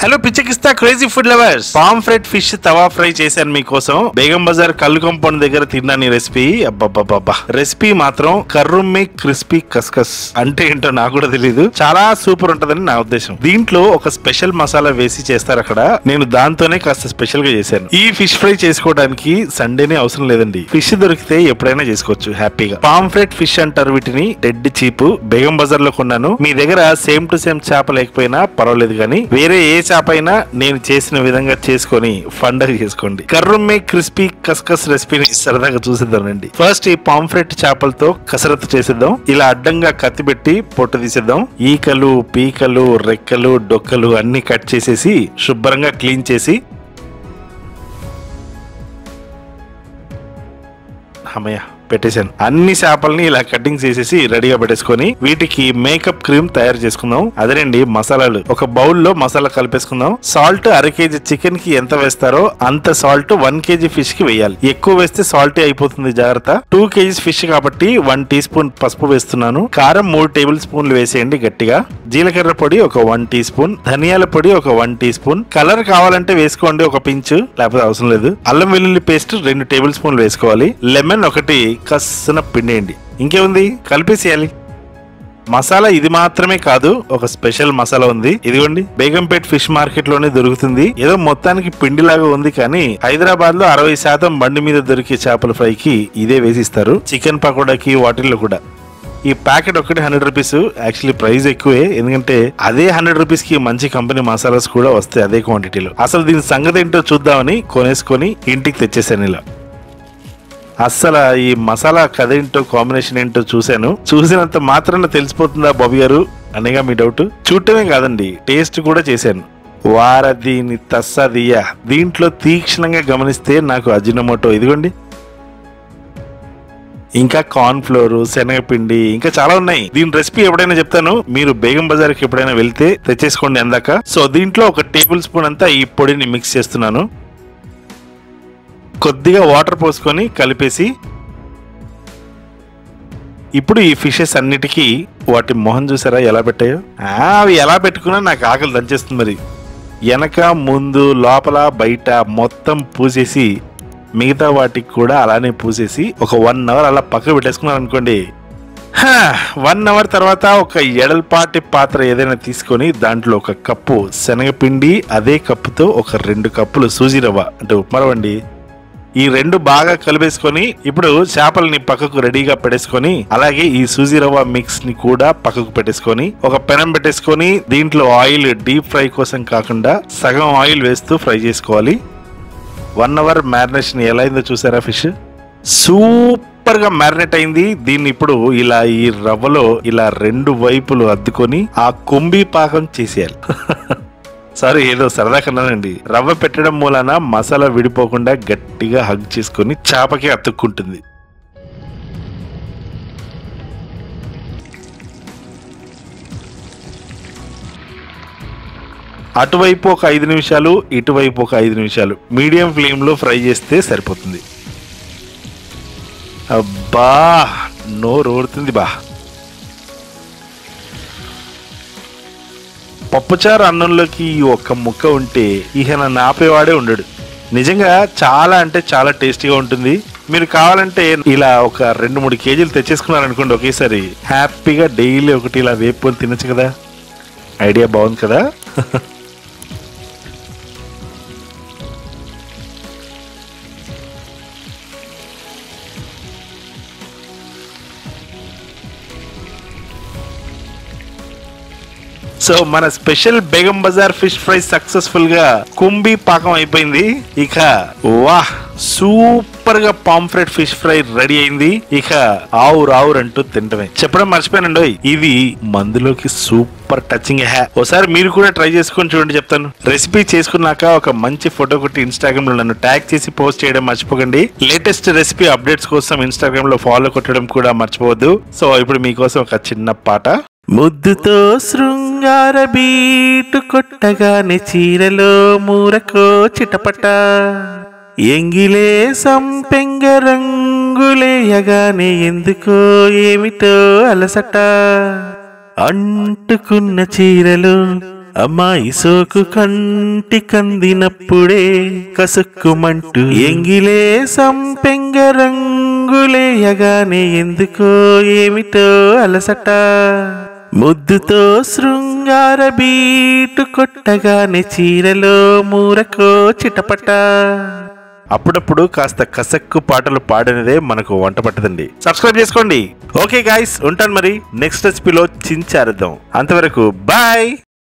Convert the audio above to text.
hello పిచ్చకిస్తా crazy food lovers pomfret fish tawa fry చేశాను మీకోసం బేగం బజార్ కళ్ళు కంపౌండ్ దగ్గర తిన్నాను ఈ రెసిపీ అబ్బబ్బబ్బా రెసిపీ మాత్రం కర్రుమ్మి క్రిస్పీ కస్కస్ అంటే ఏంటో నాకు కూడా తెలియదు చాలా సూపర్ ఉంటదని నా ఉద్దేశం దీంట్లో ఒక స్పెషల్ మసాలా వేసి చేస్తారు అక్కడ నేను దాంతోనే కాస్త స్పెషల్ గా చేశాను ఈ ఫిష్ ఫ్రై చేసుకోవడానికి సండేనే అవసరం లేదండి ఫిష్ దొరికితే ఎప్పుడైనా చేసుకోవచ్చు హ్యాపీగా పామ్ ఫ్రెడ్ ఫిష్ అంటారు వీటిని డెడ్ చీప్ బేగం బజార్ లో కొన్నాను మీ దగ్గర సేమ్ టు సేమ్ చేప లేకపోయినా పర్వాలేదు కానీ వేరే ఏ చేప అయినా నేను చేసిన విధంగా చేసుకొని పండగ చేసుకోండి కర్రుమ్మే క్రిస్పీ కస్కస్ రెసిపీని సరదాగా చూసిద్దామండి ఫస్ట్ ఈ పాంఫ్రెట్ చేపలతో కసరత్తు చేసేద్దాం ఇలా అడ్డంగా కత్తి పెట్టి పొట్టు తీసేద్దాం ఈకలు పీకలు రెక్కలు డొక్కలు అన్ని కట్ చేసేసి శుభ్రంగా క్లీన్ చేసి అమ్మయ్య పెట్టేశాను అన్ని చేపల్ని ఇలా కటింగ్ చేసేసి రెడీగా పెట్టేసుకొని వీటికి మేకప్ క్రీమ్ తయారు చేసుకుందాం అదేనండి మసాలాలు ఒక బౌల్ లో మసాలా కలిపేసుకుందాం సాల్ట్ అర కేజీ చికెన్ కి ఎంత వేస్తారో అంత సాల్ట్ వన్ కేజీ ఫిష్ కి వేయాలి ఎక్కువ వేస్తే సాల్ట్ అయిపోతుంది జాగ్రత్త టూ కేజీస్ ఫిష్ కాబట్టి వన్ టీ స్పూన్ పసుపు వేస్తున్నాను కారం మూడు టేబుల్ స్పూన్లు వేసేయండి గట్టిగా జీలకర్ర పొడి ఒక వన్ టీ స్పూన్ ధనియాల పొడి ఒక వన్ టీ స్పూన్ కలర్ కావాలంటే వేసుకోండి ఒక పించ్ లేకపోతే అవసరం లేదు అల్లం వెల్లుల్లి పేస్ట్ రెండు టేబుల్ స్పూన్లు వేసుకోవాలి లెమన్ ఒకటి కస్సన పిండేయండి ఇంకేముంది కలిపేసేయాలి మసాలా ఇది మాత్రమే కాదు ఒక స్పెషల్ మసాలా ఉంది ఇదిగోండి బేగంపేట్ ఫిష్ మార్కెట్ లోనే దొరుకుతుంది ఏదో మొత్తానికి పిండిలాగా ఉంది కానీ హైదరాబాద్ లో అరవై శాతం బండి మీద దొరికే చేపల ఫ్రై కి ఇదే వేసిస్తారు చికెన్ పకోడాకి వాటిల్లో కూడా ఈ ప్యాకెట్ ఒకటి హండ్రెడ్ రూపీస్ యాక్చువల్లీ ప్రైస్ ఎక్కువే ఎందుకంటే అదే హండ్రెడ్ రూపీస్ కి మంచి కంపెనీ మసాలాస్ కూడా వస్తాయి అదే క్వాంటిటీలో అసలు దీని సంగతి ఏంటో చూద్దామని కొనేసుకొని ఇంటికి తెచ్చేసాను ఇలా అస్సలు ఈ మసాలా కథ ఏంటో కాంబినేషన్ ఏంటో చూశాను చూసినంత మాత్రాన తెలిసిపోతుందా బాబు గారు అనేగా మీ డౌట్ చూడటమే కాదండి టేస్ట్ కూడా చేశాను వార దీని తస్సదియ దీంట్లో తీక్షణంగా గమనిస్తే నాకు అజినమోటో ఇదిగోండి ఇంకా కార్న్ ఫ్లోర్ శనగపిండి ఇంకా చాలా ఉన్నాయి దీని రెసిపీ ఎప్పుడైనా చెప్తాను మీరు బేగం బజార్ కి ఎప్పుడైనా వెళ్తే తెచ్చేసుకోండి అందాక సో దీంట్లో ఒక టేబుల్ స్పూన్ అంతా ఈ పొడిని మిక్స్ చేస్తున్నాను కొద్దిగా వాటర్ పోసుకొని కలిపేసి ఇప్పుడు ఈ ఫిషెస్ అన్నిటికీ వాటి మొహం చూసారా ఎలా పెట్టాయో ఆ, అవి ఎలా పెట్టుకున్నా నాకు ఆకలి దంచేస్తుంది మరి వెనక ముందు లోపల బయట మొత్తం పూసేసి మిగతా వాటికి కూడా అలానే పూసేసి ఒక వన్ అవర్ అలా పక్క పెట్టేసుకున్నాను అనుకోండి వన్ అవర్ తర్వాత ఒక ఎడల్పాటి పాత్ర ఏదైనా తీసుకొని దాంట్లో ఒక కప్పు శనగపిండి అదే కప్పుతో ఒక రెండు కప్పులు సూజీ రవ్వ అంటే ఉప్మా రవ్వ అండి ఈ రెండు బాగా కలిపేసుకొని ఇప్పుడు చేపల్ని పక్కకు రెడీగా పెట్టేసుకొని అలాగే ఈ సూజీ రవ్వ మిక్స్ ని కూడా పక్కకు పెట్టేసుకొని ఒక పెనం పెట్టేసుకొని దీంట్లో ఆయిల్ డీప్ ఫ్రై కోసం కాకుండా సగం ఆయిల్ వేస్తూ ఫ్రై చేసుకోవాలి వన్ అవర్ మ్యారినేషన్ ఎలా అయిందో చూసారా ఫిష్ సూపర్ గా మ్యారినేట్ అయింది దీన్ని ఇప్పుడు ఇలా ఈ రవ్వలో ఇలా రెండు వైపులు అద్దుకొని ఆ కుంభీ పాకం చేసేయాలి సారీ ఏదో సరదా కన్నానండి రవ్వ పెట్టడం మూలాన మసాలా విడిపోకుండా గట్టిగా హగ్ చేసుకొని చేపకి అతుక్కుంటుంది అటువైపు ఒక ఐదు నిమిషాలు ఇటువైపు ఒక ఐదు నిమిషాలు మీడియం ఫ్లేమ్ లో ఫ్రై చేస్తే సరిపోతుంది అబ్బా నోరు ఊరుతుంది బా పప్పుచారు అన్నంలోకి ఈ ఒక్క ముక్క ఉంటే ఇక నన్ను ఆపేవాడే ఉండడు నిజంగా చాలా అంటే చాలా టేస్టీగా ఉంటుంది మీరు కావాలంటే ఇలా ఒక రెండు మూడు కేజీలు తెచ్చేసుకున్నారనుకోండి ఒకేసారి హ్యాపీగా డైలీ ఒకటి ఇలా వేపుకొని తినచ్చు కదా ఐడియా బాగుంది కదా సో మన special Begum Bazar fish fry successful గా కుంభీ పాకం అయిపోయింది ఇక వాహ్ సూపర్ గా పాంఫ్రెట్ ఫిష్ ఫ్రై రెడీ అయింది ఇక ఆవురు ఆవురు అంటూ తింటమే చెప్పడం మర్చిపోయానండి ఇది మందులోకి సూపర్ టచింగ్ హ్యా ఒకసారి మీరు కూడా ట్రై చేసుకొని చూడండి చెప్తాను రెసిపీ చేసుకున్నాక ఒక మంచి ఫోటో కొట్టి ఇన్స్టాగ్రామ్ లో నన్ను ట్యాగ్ చేసి పోస్ట్ చేయడం మర్చిపోకండి లేటెస్ట్ రెసిపీ అప్డేట్స్ కోసం ఇన్స్టాగ్రామ్ లో ఫాలో కొట్టడం కూడా మర్చిపోవద్దు సో ఇప్పుడు మీకోసం ఒక చిన్న పాట ముద్దుతో శృంగార బీటు కొట్టగానే చీరలో మూరకో చిటపట ఎంగిలే సంపెంగ రంగులేయగానే ఎందుకో ఏమిటో అలసట అంటుకున్న చీరలు అమ్మాయి సోకు కంటి కందినప్పుడే కసుక్కుమంటూ ఎంగిలే సంపెంగ రంగులేయగానే ఎందుకో ఏమిటో అలసట ముద్దుతో శృంగార బీటు కొట్టగానే చీరలో మూరకో చిటపట అప్పుడప్పుడు కాస్త కసక్కు పాటలు పాడనిదే మనకు వంట పట్టదండి సబ్స్క్రైబ్ చేసుకోండి ఓకే గాయస్ ఉంటాను మరి నెక్స్ట్ రెసిపీలో చించారుద్దాం అంతవరకు బాయ్